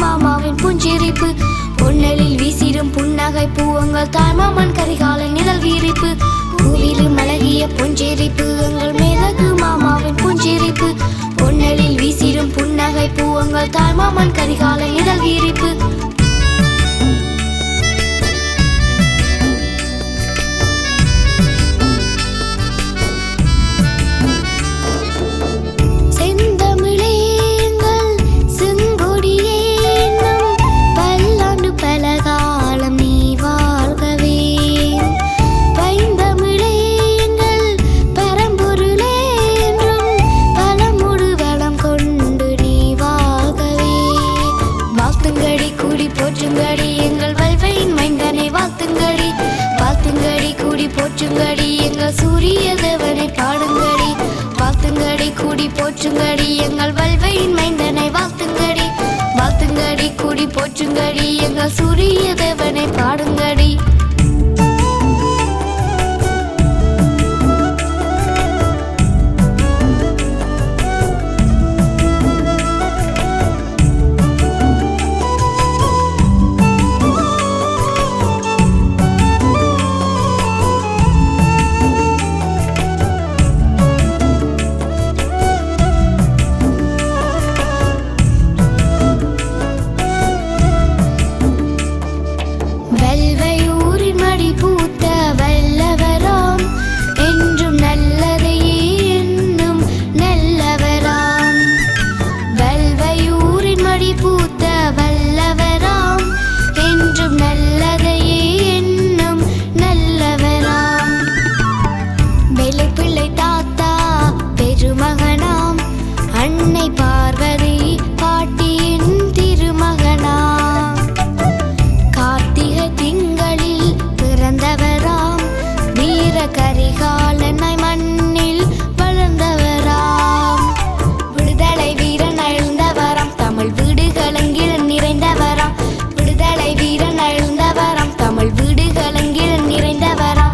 மாமாவின் புஞ்சிரிப்பு பொன்னலில் வீசிடும் புன்னகை பூவங்கள் தாய்மாமன் கரிகால நிழல் வீரிப்பு பூவிலும் அழகிய புஞ்சிரிப்பு எங்கள் மேதகு மாமாவின் புஞ்சிரிப்பு பொன்னலில் வீசிடும் புன்னகை பூவங்கள் தாய்மாமன் கரிகால நிழல் வீரிப்பு செந்தமிழே எங்கள் செங்கொடியே நம் பல்லாண்டு பலகாலம் நீ வாழ்கவே பைந்தமிழே எங்கள் பரம்பொருளே என்றும் பலமுடு வளம் கொண்டு நீ வாழ்கவே வாழ்த்துங்கடி கூடி போற்றுங்கடி எங்கள் வல்வையின் மைந்தனை வாழ்த்துங்கடி வாழ்த்துங்கடி கூடி போற்றுங்கடி எங்கள் சூரிய தேவனை பாடுங்கடி வாழ்த்துங்கடி கூடி போற்றுங்கடி எங்கள் வல்வையின் மைந்தனை வாழ்த்துங்கடி வாழ்த்துங்கடி கூடி போற்றுங்கடி எங்கள் சூரிய தேவனை பாடுங்கடி வெல்வையூரின் மடி பூத்த வல்லவராம் என்றும் நல்லதையே என்னும் நல்லவராம் வெல்வையூரின் மடி பூத்த வல்லவராம் என்றும் நல்லதையே என்னும் நல்லவராம் வெள்ளைப்பிள்ளை தாத்தா பெருமகனாம் அன்னை பார்வதி பாட்டியின் திருமகனாம் கார்த்திகை திங்களில் பிறந்தவராம் வீர கரிகாலனாய் மண்ணில் வளர்ந்தவராம் விடுதலை வீரன் எழுந்தவராம் தமிழ் வீடுகளங்கில் நிறைந்தவராம் விடுதலை வீரன் எழுந்தவராம் தமிழ் வீடுகளங்கில் நிறைந்தவராம்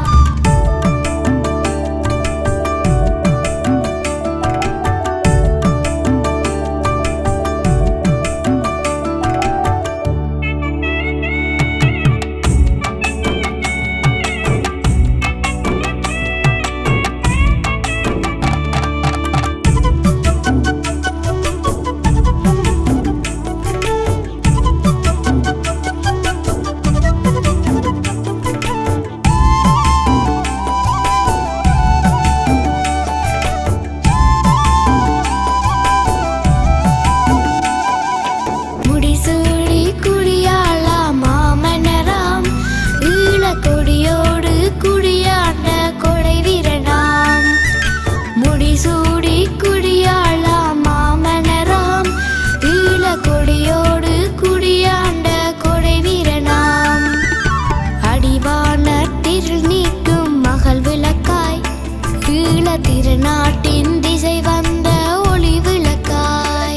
முடிசூடி குடியாளா மாமனராம் ஈழக்கொடியோடு குடியாண்ட கொடை வீரனாம் முடிசூடி குடியாளா மாமனராம் ஈழக்கொடியோடு குடியாண்ட கொடை வீரனாம் அடிவானத்தில் நீக்கும் மகள் விளக்காய் ஈழ திருநாட்டின் திசை வந்த ஒளி விளக்காய்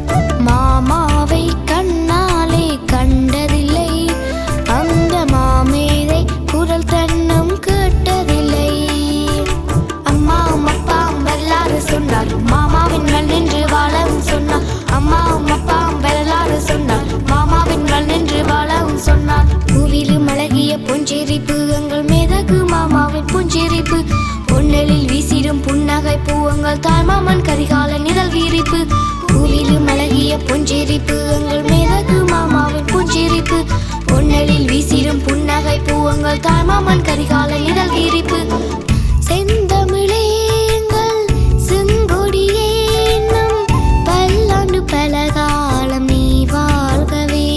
மாமாவை கண்ணாலே கண்டதில்லை அந்த மாமேதை குரல் தன்னும் கேட்டதில்லை அம்மாவும் அப்பாவும் வரலாறு சொன்னார் மாமாவின் மேல் நின்று வாழவும் சொன்னார் அம்மாவும் அப்பாவும் வரலாறு சொன்னார் மாமாவின் மேல் நின்று வாழவும் சொன்னார் பூவிலும் அழகிய பொஞ்சிரிப்பு எங்கள் மேதகு மாமாவின் புஞ்சிரிப்பு பொன்னலில் வீசிடும் புன்னகை பூவங்கள் தாய்மாமன் கரிகால நிழல் வீரிப்பு பூவிலும் அழகிய பொஞ்சிரிப்பு எங்கள் மேதகு மாமாவின் புஞ்சிரிப்பு பொன்னலில் வீசிடும் புன்னகை பூவங்கள் தாய்மாமன் கரிகால நிழல் வீரிப்பு செந்தமிழே எங்கள் செங்கொடியே நம் பல்லாண்டு பலகாலம் நீ வாழ்கவே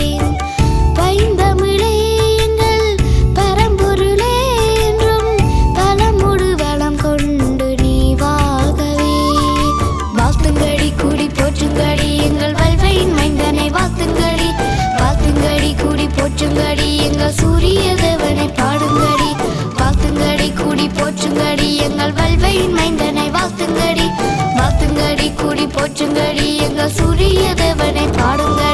பைந்தமிழே எங்கள் பரம்பொருளே என்றும் பலமுடு வளம் கொண்டு நீ வாழ்கவே வாழ்த்துங்கடி கூடி போற்றுங்கடி எங்கள் வல்வையின் மைந்தனை வாழ்த்துங்கடி வாழ்த்துங்கடி கூடி போற்றுங்கடி எங்கள் சூரிய தேவனை பாடுங்கடி வாழ்த்துங்கடி கூடி போற்றுங்கடி எங்கள் வல்வையின் மைந்தனை வாழ்த்துங்கடி வாழ்த்துங்கடி கூடி போற்றுங்கடி எங்கள் சூரிய தேவனை பாடுங்கடி